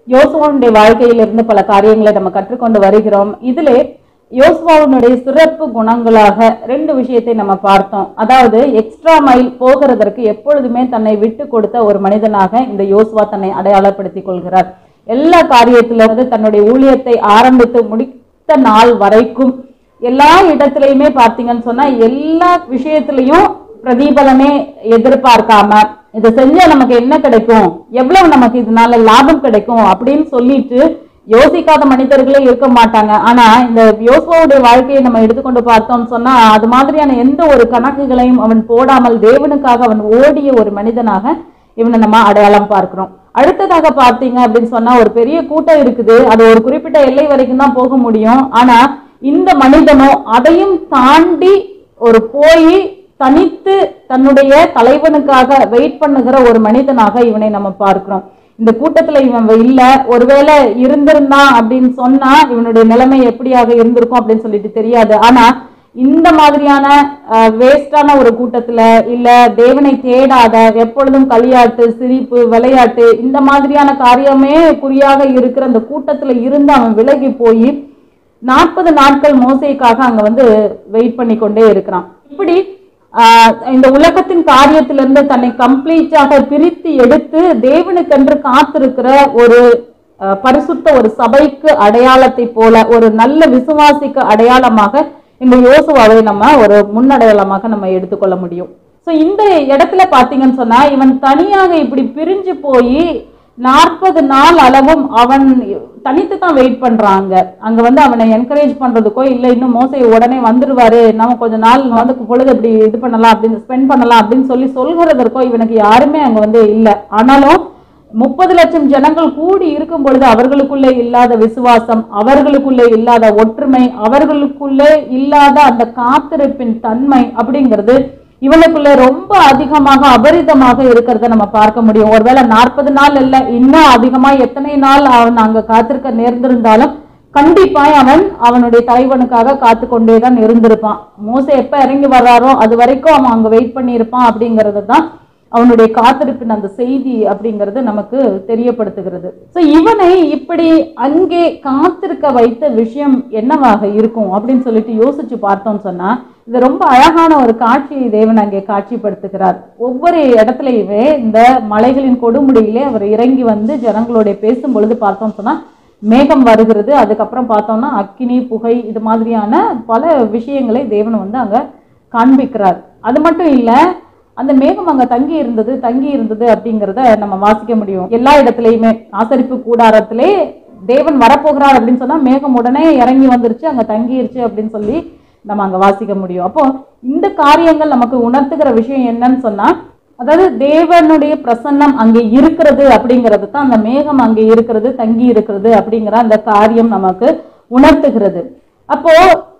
யோசுவாவுடைய வாழ்க்கையிலிருந்து பல காரியங்களை நம்ம கற்றுக்கொண்டு வருகிறோம் இதிலே யோசுவாவினுடைய சிறப்பு குணங்களாக ரெண்டு விஷயத்தை நம்ம பார்த்தோம் அதாவது எக்ஸ்ட்ரா மைல் போகிறதற்கு எப்பொழுதுமே தன்னை விட்டு கொடுத்த ஒரு மனிதனாக இந்த யோசுவா தன்னை அடையாளப்படுத்திக் கொள்கிறார் எல்லா காரியத்திலிருந்து தன்னுடைய ஊழியத்தை ஆரம்பித்து முடித்த நாள் வரைக்கும் எல்லா இடத்துலையுமே பார்த்தீங்கன்னு சொன்னா எல்லா விஷயத்திலையும் பிரதிபலனே எதிர்பார்க்காம இதை செஞ்சா நமக்கு என்ன கிடைக்கும் எவ்வளவு நமக்கு இதனால லாபம் கிடைக்கும் அப்படின்னு சொல்லிட்டு யோசிக்காத மனிதர்களே இருக்க மாட்டாங்க ஆனா இந்த யோசுவாவுடைய வாழ்க்கையை நம்ம எடுத்துக்கொண்டு பார்த்தோம்னு சொன்னா அது மாதிரியான எந்த ஒரு கணக்குகளையும் அவன் போடாமல் தேவனுக்காக அவன் ஓடிய ஒரு மனிதனாக இவனை நம்ம அடையாளம் பார்க்கிறோம் அடுத்ததாக பார்த்தீங்க அப்படின்னு சொன்னா ஒரு பெரிய கூட்டம் இருக்குது அது ஒரு குறிப்பிட்ட எல்லை வரைக்கும் தான் போக முடியும் ஆனா இந்த மனிதனோ அதையும் தாண்டி ஒரு போய் தனித்து தன்னுடைய தலைவனுக்காக வெயிட் பண்ணுகிற ஒரு மனிதனாக இவனை நம்ம பார்க்கிறோம் இந்த கூட்டத்துல இவன் இல்ல ஒருவேளை இருந்திருந்தான் அப்படின்னு சொன்னா இவனுடைய நிலைமை எப்படியாக இருந்திருக்கும் அப்படின்னு சொல்லிட்டு தெரியாது ஆனா இந்த மாதிரியான வேஸ்டான ஒரு கூட்டத்துல இல்ல தேவனை தேடாத எப்பொழுதும் களியாட்டு சிரிப்பு விளையாட்டு இந்த மாதிரியான காரியமே குறியாக இருக்கிற அந்த கூட்டத்துல இருந்து அவன் விலகி போய் நாற்பது நாட்கள் மோசைக்காக அங்க வந்து வெயிட் பண்ணி கொண்டே இருக்கிறான் இப்படி ஆஹ், இந்த உலகத்தின் காரியத்திலிருந்து தன்னை கம்ப்ளீட்டாக பிரித்து எடுத்து தேவனுக்கென்று காத்திருக்கிற ஒரு ஆஹ், பரிசுத்த ஒரு சபைக்கு அடையாளத்தை போல ஒரு நல்ல விசுவாசிக்கு அடையாளமாக இந்த யோசுவாவை நம்ம ஒரு முன்னடையாளமாக நம்ம எடுத்துக்கொள்ள முடியும் ஸோ இந்த இடத்துல பார்த்தீங்கன்னு சொன்னா இவன் தனியாக இப்படி பிரிஞ்சு போய் நாற்பது நாள் அளவும் அவன் தனித்து தான் வெயிட் பண்றாங்க அங்க வந்து அவனை என்கரேஜ் பண்றதுக்கோ இல்ல இன்னும் மோசை உடனே வந்துருவாரு நம்ம கொஞ்ச நாள் வந்து பொழுது இப்படி இது பண்ணலாம் அப்படின்னு ஸ்பெண்ட் பண்ணலாம் அப்படின்னு சொல்லி சொல்கிறதற்கோ இவனுக்கு யாருமே அங்க வந்து இல்ல ஆனாலும் முப்பது லட்சம் ஜனங்கள் கூடி இருக்கும் பொழுது அவர்களுக்குள்ளே இல்லாத விசுவாசம் அவர்களுக்குள்ளே இல்லாத ஒற்றுமை அவர்களுக்குள்ளே இல்லாத அந்த காத்திருப்பின் தன்மை அப்படிங்கிறது இவனுக்குள்ள ரொம்ப அதிகமாக அபரிதமாக இருக்கிறத நம்ம பார்க்க முடியும் ஒருவேளை நாற்பது நாள் இல்ல இன்னும் அதிகமா எத்தனை நாள் அவன் அங்க காத்திருக்க நேர்ந்திருந்தாலும் கண்டிப்பாய் அவன் அவனுடைய தலைவனுக்காக காத்து கொண்டே தான் இருந்திருப்பான் மோசே எப்ப இறங்கி வர்றாரோ அது வரைக்கும் அவன் அங்க வெயிட் பண்ணியிருப்பான் அப்படிங்கறது தான் அவனுடைய காத்திருப்பின் அந்த செய்தி அப்படிங்கிறது நமக்கு தெரியப்படுத்துகிறது ஸோ இவனை இப்படி அங்கே காத்திருக்க வைத்த விஷயம் என்னவாக இருக்கும் அப்படின்னு சொல்லிட்டு யோசிச்சு பார்த்தோம்னு சொன்னா இது ரொம்ப அழகான ஒரு காட்சியை தேவன் அங்கே காட்சிப்படுத்துகிறார் ஒவ்வொரு இடத்துலையுமே இந்த மலைகளின் கொடுமுடியிலே அவர் இறங்கி வந்து ஜனங்களோட பேசும் பொழுது பார்த்தோம் சொன்னா மேகம் வருகிறது அதுக்கப்புறம் பார்த்தோம்னா அக்கினி புகை இது மாதிரியான பல விஷயங்களை தேவன் வந்து அங்க காண்பிக்கிறார் அது மட்டும் இல்ல அந்த மேகம் அங்க தங்கி இருந்தது தங்கி இருந்தது அப்படிங்கிறத நம்ம வாசிக்க முடியும் எல்லா இடத்துலயுமே ஆசரிப்பு கூடாரத்திலே தேவன் வரப்போகிறார் அப்படின்னு சொன்னா மேகம் உடனே இறங்கி வந்துருச்சு அங்க தங்கிருச்சு அப்படின்னு சொல்லி நம்ம அங்க வாசிக்க முடியும் அப்போ இந்த காரியங்கள் நமக்கு உணர்த்துகிற விஷயம் என்னன்னு சொன்னா அதாவது தேவனுடைய பிரசன்னம் அங்கே இருக்கிறது அப்படிங்கிறது தான் அந்த மேகம் அங்கே இருக்கிறது தங்கி இருக்கிறது அப்படிங்கிற அந்த காரியம் நமக்கு உணர்த்துகிறது அப்போ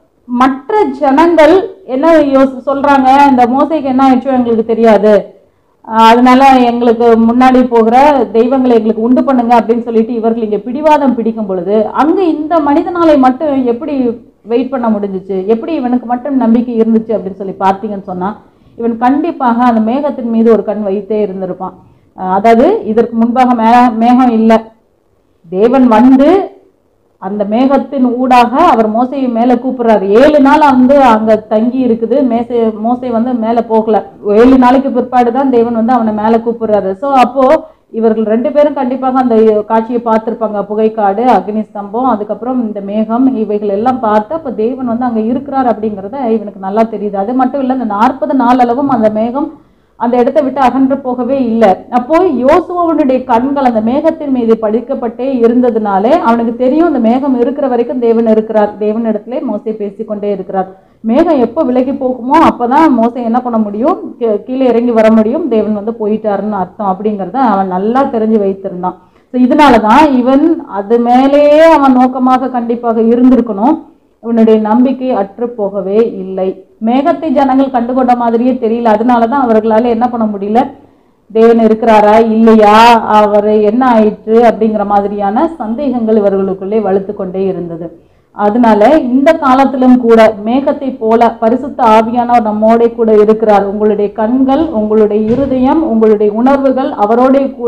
மற்ற ஜனங்கள் என்ன யோசி சொல்றாங்க இந்த மோசைக்கு என்ன ஆயிடுச்சோ எங்களுக்கு தெரியாது ஆஹ் அதனால எங்களுக்கு முன்னாடி போகிற தெய்வங்களை எங்களுக்கு உண்டு பண்ணுங்க அப்படின்னு சொல்லிட்டு இவர்கள் இங்க பிடிவாதம் பிடிக்கும் பொழுது அங்க இந்த மனிதனாலை மட்டும் எப்படி வெயிட் பண்ண முடிஞ்சுச்சு எப்படி இவனுக்கு மட்டும் நம்பிக்கை இருந்துச்சு அப்படின்னு சொல்லி பார்த்தீங்கன்னு சொன்னா இவன் கண்டிப்பாக அந்த மேகத்தின் மீது ஒரு கண் வைத்தே இருந்திருப்பான் ஆஹ் அதாவது இதற்கு முன்பாக மே மேகம் இல்லை தேவன் வந்து அந்த மேகத்தின் ஊடாக அவர் மோசையை மேலே கூப்பிடுறாரு ஏழு நாள் வந்து அங்க தங்கி இருக்குது மேசை மோசை வந்து மேலே போகல ஏழு நாளைக்கு பிற்பாடு தான் தேவன் வந்து அவனை மேலே கூப்பிடுறாரு ஸோ அப்போ இவர்கள் ரெண்டு பேரும் கண்டிப்பாக அந்த காட்சியை பார்த்திருப்பாங்க புகைக்காடு அக்னி ஸ்தம்பம் அதுக்கப்புறம் இந்த மேகம் இவைகள் எல்லாம் பார்த்து அப்போ தேவன் வந்து அங்க இருக்கிறார் அப்படிங்கிறத இவனுக்கு நல்லா தெரியுது அது மட்டும் இல்லை இந்த நாற்பது நாள் அளவும் அந்த மேகம் அந்த இடத்தை விட்டு அகன்று போகவே இல்லை அப்போ யோசுவாவுடைய கண்கள் அந்த மேகத்தின் மீது படிக்கப்பட்டே இருந்ததுனாலே அவனுக்கு தெரியும் அந்த மேகம் இருக்கிற வரைக்கும் தேவன் இருக்கிறார் தேவனிடத்திலே மோசை பேசிக்கொண்டே இருக்கிறார் மேகம் எப்போ விலகி போகுமோ அப்பதான் மோசை என்ன பண்ண முடியும் கீ- கீழே இறங்கி வர முடியும் தேவன் வந்து போயிட்டாருன்னு அர்த்தம் அப்படிங்கிறத அவன் நல்லா தெரிஞ்சு வைத்திருந்தான் ஸோ இதனால தான் இவன் அது மேலேயே அவன் நோக்கமாக கண்டிப்பாக இருந்திருக்கணும் இவனுடைய நம்பிக்கை அற்று போகவே இல்லை மேகத்தை ஜனங்கள் கண்டுகொண்ட மாதிரியே தெரியல அதனால தான் அவர்களால என்ன பண்ண முடியல தேவன் இருக்கிறாரா இல்லையா அவர் என்ன ஆயிற்று அப்படிங்கிற மாதிரியான சந்தேகங்கள் இவர்களுக்குள்ளே வலுத்து கொண்டே இருந்தது அதனால இந்த காலத்திலும் கூட மேகத்தை போல பரிசுத்த ஆவியானவர் நம்மோட கூட இருக்கிறார் உங்களுடைய கண்கள் உங்களுடைய இருதயம் உங்களுடைய உணர்வுகள் அவரோட கூட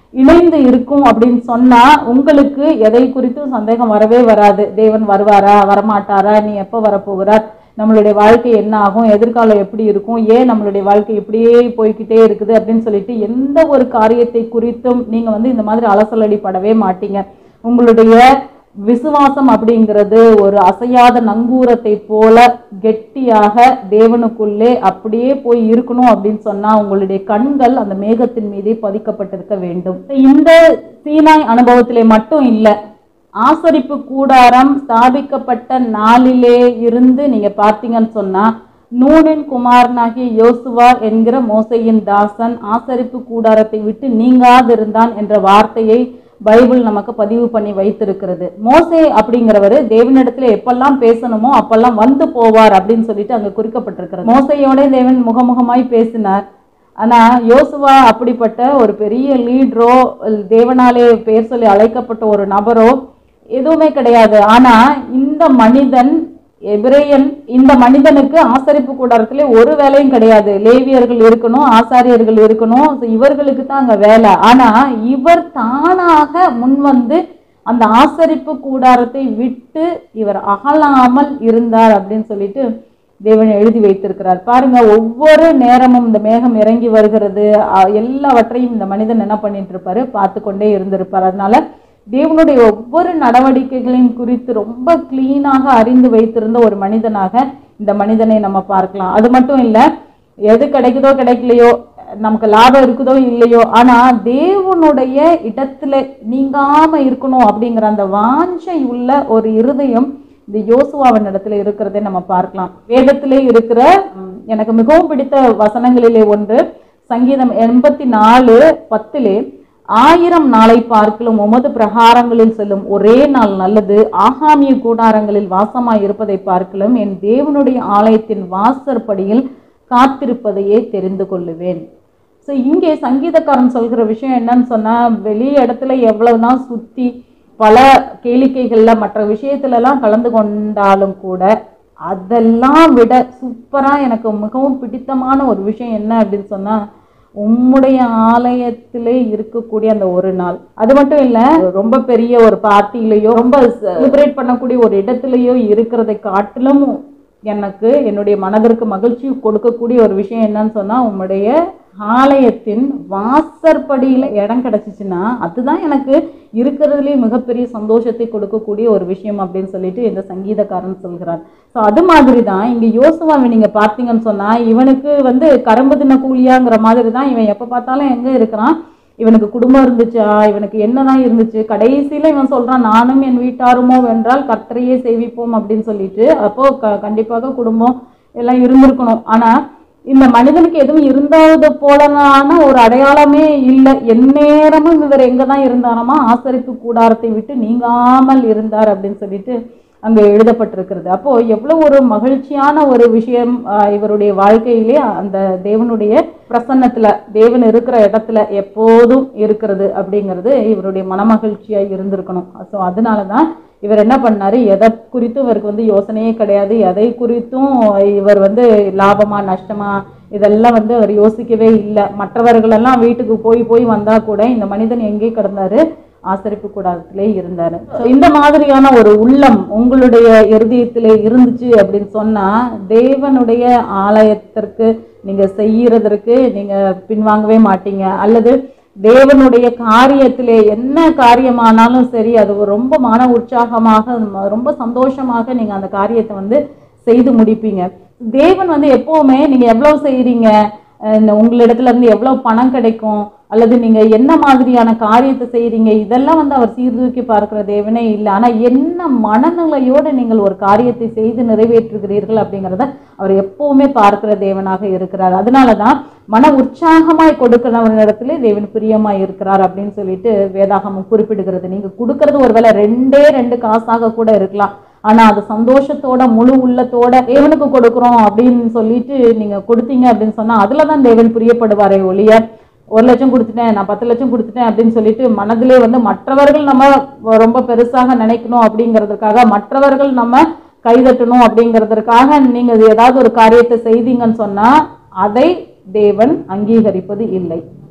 இணைந்து இருக்கும் அப்படின்னு சொன்னா உங்களுக்கு எதை குறித்தும் சந்தேகம் வரவே வராது தேவன் வருவாரா வரமாட்டாரா நீ எப்போ வரப்போகிறார் நம்மளுடைய வாழ்க்கை என்ன ஆகும் எதிர்காலம் எப்படி இருக்கும் ஏன் நம்மளுடைய வாழ்க்கை இப்படியே போய்க்கிட்டே இருக்குது அப்படின்னு சொல்லிட்டு எந்த ஒரு காரியத்தை குறித்தும் நீங்க வந்து இந்த மாதிரி அலசலடி படவே மாட்டீங்க உங்களுடைய விசுவாசம் அப்படிங்கிறது ஒரு அசையாத நங்கூரத்தை போல கெட்டியாக தேவனுக்குள்ளே அப்படியே போய் இருக்கணும் அப்படின்னு சொன்னா உங்களுடைய கண்கள் அந்த மேகத்தின் மீதே பதிக்கப்பட்டிருக்க வேண்டும் இந்த சீனாய் அனுபவத்திலே மட்டும் இல்லை ஆசரிப்பு கூடாரம் ஸ்தாபிக்கப்பட்ட நாளிலே இருந்து நீங்க பார்த்தீங்கன்னு சொன்னா நூனின் குமாரனாகிய யோசுவா என்கிற மோசையின் தாசன் ஆசரிப்பு கூடாரத்தை விட்டு நீங்காதிருந்தான் என்ற வார்த்தையை பைபிள் நமக்கு பதிவு பண்ணி வைத்திருக்கிறது மோசே அப்படிங்கிறவர் தேவனிடத்துல எப்பெல்லாம் பேசணுமோ அப்பெல்லாம் வந்து போவார் அப்படின்னு சொல்லிட்டு அங்க குறிக்கப்பட்டிருக்கிறது மோசையோட தேவன் முகமுகமாய் பேசினார் ஆனா யோசுவா அப்படிப்பட்ட ஒரு பெரிய லீடரோ தேவனாலே பேர் சொல்லி அழைக்கப்பட்ட ஒரு நபரோ எதுவுமே கிடையாது ஆனா இந்த மனிதன் எபிரேயன் இந்த மனிதனுக்கு ஆசரிப்பு கூடாரத்திலே ஒரு வேலையும் கிடையாது லேவியர்கள் இருக்கணும் ஆசாரியர்கள் இருக்கணும் So இவர்களுக்கு தான் அங்க வேலை ஆனா இவர் தானாக முன் வந்து அந்த ஆசரிப்பு கூடாரத்தை விட்டு இவர் அகலாமல் இருந்தார் அப்படின்னு சொல்லிட்டு தேவன் எழுதி வைத்திருக்கிறார் பாருங்க ஒவ்வொரு நேரமும் இந்த மேகம் இறங்கி வருகிறது அஹ் எல்லாவற்றையும் இந்த மனிதன் என்ன பண்ணிட்டு இருப்பாரு பார்த்து கொண்டே இருந்திருப்பார் அதனால தேவனுடைய ஒவ்வொரு நடவடிக்கைகளையும் குறித்து ரொம்ப கிளீனாக அறிந்து வைத்திருந்த ஒரு மனிதனாக இந்த மனிதனை நம்ம பார்க்கலாம் அது மட்டும் இல்ல எது கிடைக்குதோ கிடைக்கலையோ நமக்கு லாபம் இருக்குதோ இல்லையோ ஆனா தேவனுடைய இடத்துல நீங்காம இருக்கணும் அப்படிங்கிற அந்த வாஞ்சை உள்ள ஒரு இருதயம் இந்த யோசுவாவின் இடத்துல இருக்கிறதை நம்ம பார்க்கலாம் வேதத்திலே இருக்கிற ம், எனக்கு மிகவும் பிடித்த வசனங்களிலே ஒன்று சங்கீதம் எண்பத்தி நாலு பத்திலே ஆயிரம் நாளை பார்க்கலும் உமது பிரகாரங்களில் செல்லும் ஒரே நாள் நல்லது ஆகாமிய கூடாரங்களில் வாசமாய் இருப்பதை பார்க்கலும் என் தேவனுடைய ஆலயத்தின் வாசற்படியில் காத்திருப்பதையே தெரிந்து கொள்ளுவேன் ஸோ இங்கே சங்கீதக்காரன் சொல்கிற விஷயம் என்னன்னு சொன்னா வெளி இடத்துல எவ்வளவுதான் சுத்தி பல கேளிக்கைகள்ல மற்ற விஷயத்துலலாம் கலந்து கொண்டாலும் கூட அதெல்லாம் விட சூப்பரா எனக்கு மிகவும் பிடித்தமான ஒரு விஷயம் என்ன அப்படின்னு சொன்னா உம்முடைய ஆலயத்திலே இருக்கக்கூடிய அந்த ஒரு நாள் அது மட்டும் இல்ல ரொம்ப பெரிய ஒரு பார்ட்டிலையோ ரொம்ப செலிப்ரேட் பண்ணக்கூடிய ஒரு இடத்துலயோ இருக்கிறதை காட்டிலும் எனக்கு என்னுடைய மனதிற்கு மகிழ்ச்சி கொடுக்கக்கூடிய ஒரு விஷயம் என்னன்னு சொன்னா உம்முடைய ஆலயத்தின் வாசற்படியில இடம் கிடைச்சிச்சுன்னா அதுதான் எனக்கு இருக்கிறதுலே மிகப்பெரிய சந்தோஷத்தை கொடுக்கக்கூடிய ஒரு விஷயம் அப்படின்னு சொல்லிட்டு இந்த சங்கீதக்காரன் சொல்கிறார் ஸோ அது மாதிரி தான் இங்க யோசுவாவை நீங்க பார்த்தீங்கன்னு சொன்னா இவனுக்கு வந்து கரும்பு தின்ன கூலியாங்கிற மாதிரி தான் இவன் எப்ப பார்த்தாலும் எங்க இருக்கிறான் இவனுக்கு குடும்பம் இருந்துச்சா இவனுக்கு என்னதான் இருந்துச்சு கடைசியில இவன் சொல்றான் நானும் என் வீட்டாருமோ வென்றால் கர்த்தரையே சேவிப்போம் அப்படின்னு சொல்லிட்டு அப்போ க- கண்டிப்பாக குடும்பம் எல்லாம் இருந்திருக்கணும் ஆனா இந்த மனிதனுக்கு எதுவும் இருந்தது போலனான ஒரு அடையாளமே இல்லை எந்நேரமும் இவர் எங்க தான் இருந்தாராமா ஆசரிப்பு கூடாரத்தை விட்டு நீங்காமல் இருந்தார் அப்படின்னு சொல்லிட்டு அங்க எழுதப்பட்டிருக்கிறது அப்போ எவ்வளவு ஒரு மகிழ்ச்சியான ஒரு விஷயம் ஆஹ், இவருடைய வாழ்க்கையிலே அந்த தேவனுடைய பிரசன்னத்துல தேவன் இருக்கிற இடத்துல எப்போதும் இருக்கிறது அப்படிங்கிறது இவருடைய மனமகிழ்ச்சியா இருந்திருக்கணும் ஸோ அதனால தான் இவர் என்ன பண்ணாரு எதை குறித்தும் இவருக்கு வந்து யோசனையே கிடையாது எதை குறித்தும் இவர் வந்து லாபமா நஷ்டமா இதெல்லாம் வந்து அவர் யோசிக்கவே இல்லை மற்றவர்களெல்லாம் வீட்டுக்கு போய் போய் வந்தா கூட இந்த மனிதன் எங்கே கிடந்தாரு ஆசரிப்பு கூடாரத்திலே இருந்தாரு So, இந்த மாதிரியான ஒரு உள்ளம் உங்களுடைய இருதயத்திலே இருந்துச்சு அப்படின்னு சொன்னா தேவனுடைய ஆலயத்திற்கு நீங்க செய்யறதற்கு நீங்க பின்வாங்கவே மாட்டீங்க அல்லது தேவனுடைய காரியத்திலே என்ன காரியமானாலும் சரி அது ஒரு ரொம்ப மன உற்சாகமாக ம- ரொம்ப சந்தோஷமாக நீங்க அந்த காரியத்தை வந்து செய்து முடிப்பீங்க தேவன் வந்து எப்பவுமே நீங்க எவ்வளவு செய்றீங்க அஹ் இந்த உங்களிடத்துல இருந்து எவ்வளவு பணம் கிடைக்கும் அல்லது நீங்க என்ன மாதிரியான காரியத்தை செய்றீங்க இதெல்லாம் வந்து அவர் சீர்தூக்கி பார்க்கிற தேவனே இல்லை ஆனா என்ன மனநிலையோட நீங்கள் ஒரு காரியத்தை செய்து நிறைவேற்றுகிறீர்கள் அப்படிங்கிறத அவர் எப்பவுமே பார்க்கிற தேவனாக இருக்கிறார் அதனாலதான் மன உற்சாகமாய் கொடுக்கிறவனிடத்திலே தேவன் பிரியமாய் இருக்கிறார் அப்படின்னு சொல்லிட்டு வேதாகமம் குறிப்பிடுகிறது நீங்க கொடுக்கறது ஒருவேளை ரெண்டே ரெண்டு காசாக கூட இருக்கலாம் ஆனா அது சந்தோஷத்தோட முழு உள்ளத்தோட தேவனுக்கு கொடுக்குறோம் அப்படின்னு சொல்லிட்டு நீங்க கொடுத்தீங்க அப்படின்னு சொன்னா அதுலதான் தேவன் பிரியப்படுவாரே ஒழிய ஒரு லட்சம் கொடுத்துட்டேன் நான் பத்து லட்சம் கொடுத்துட்டேன் அப்படின்னு சொல்லிட்டு மனதிலே வந்து மற்றவர்கள் நம்ம ரொம்ப பெருசாக நினைக்கணும் அப்படிங்கிறதுக்காக மற்றவர்கள் நம்ம கைதட்டணும் அப்படிங்கிறதுக்காக நீங்க ஏதாவது ஒரு காரியத்தை செய்தீங்கன்னு சொன்னா அதை தேவன் அங்கீகரிப்பது இல்லை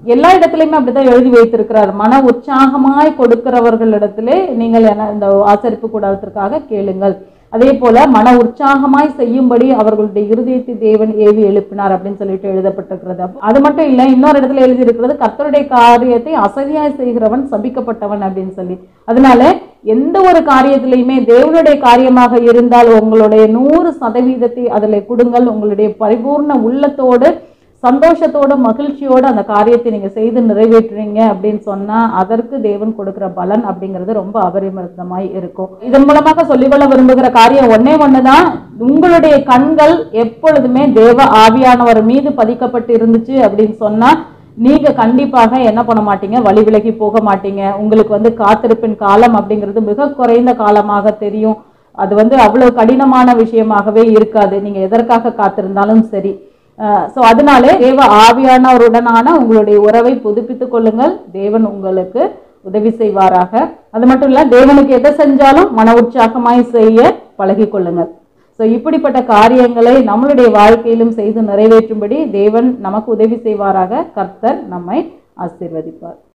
எல்லா இடத்துலையுமே அப்படிதான் எழுதி வைத்திருக்கிறார் மன உற்சாகமாய் கொடுக்கிறவர்களிடத்திலே நீங்கள் என இந்த ஆசரிப்பு கூடாரத்திற்காக கேளுங்கள் அதே போல மன உற்சாகமாய் செய்யும்படி அவர்களுடைய இருதயத்தை தேவன் ஏவி எழுப்பினார் அப்படின்னு சொல்லிட்டு எழுதப்பட்டிருக்கிறது அப்ப அது மட்டும் இல்லை இன்னொரு இடத்துல எழுதி இருக்கிறது கர்த்தருடைய காரியத்தை அசதியாய் செய்கிறவன் சபிக்கப்பட்டவன் அப்படின்னு சொல்லி அதனால எந்த ஒரு காரியத்திலையுமே தேவனுடைய காரியமாக இருந்தால் உங்களுடைய நூறு சதவீதத்தை அதில் கொடுங்கள் உங்களுடைய பரிபூர்ண உள்ளத்தோடு சந்தோஷத்தோட மகிழ்ச்சியோட அந்த காரியத்தை நீங்க செய்து நிறைவேற்றுறீங்க அப்படின்னு சொன்னா அதற்கு தேவன் கொடுக்கிற பலன் அப்படிங்கிறது ரொம்ப அபரிமிதமாய் இருக்கும் இதன் மூலமாக சொல்லிக்கொள்ள விரும்புகிற காரியம் ஒன்னே ஒண்ணுதான் உங்களுடைய கண்கள் எப்பொழுதுமே தேவ ஆவியானவர் மீது பதிக்கப்பட்டு இருந்துச்சு அப்படின்னு சொன்னா நீங்க கண்டிப்பாக என்ன பண்ண மாட்டீங்க வழி விலகி போக மாட்டீங்க உங்களுக்கு வந்து காத்திருப்பின் காலம் அப்படிங்கிறது மிக குறைந்த காலமாக தெரியும் அது வந்து அவ்வளவு கடினமான விஷயமாகவே இருக்காது நீங்க எதற்காக காத்திருந்தாலும் சரி ஸோ அதனாலே தேவ ஆவியானவருடனான உங்களுடைய உறவை புதுப்பித்துக் கொள்ளுங்கள் தேவன் உங்களுக்கு உதவி செய்வாராக அது மட்டும் இல்ல தேவனுக்கு எதை செஞ்சாலும் மன உற்சாகமாய் செய்ய பழகிக் கொள்ளுங்கள் ஸோ இப்படிப்பட்ட காரியங்களை நம்மளுடைய வாழ்க்கையிலும் செய்து நிறைவேற்றும்படி தேவன் நமக்கு உதவி செய்வாராக கர்த்தர் நம்மை ஆசீர்வதிப்பார்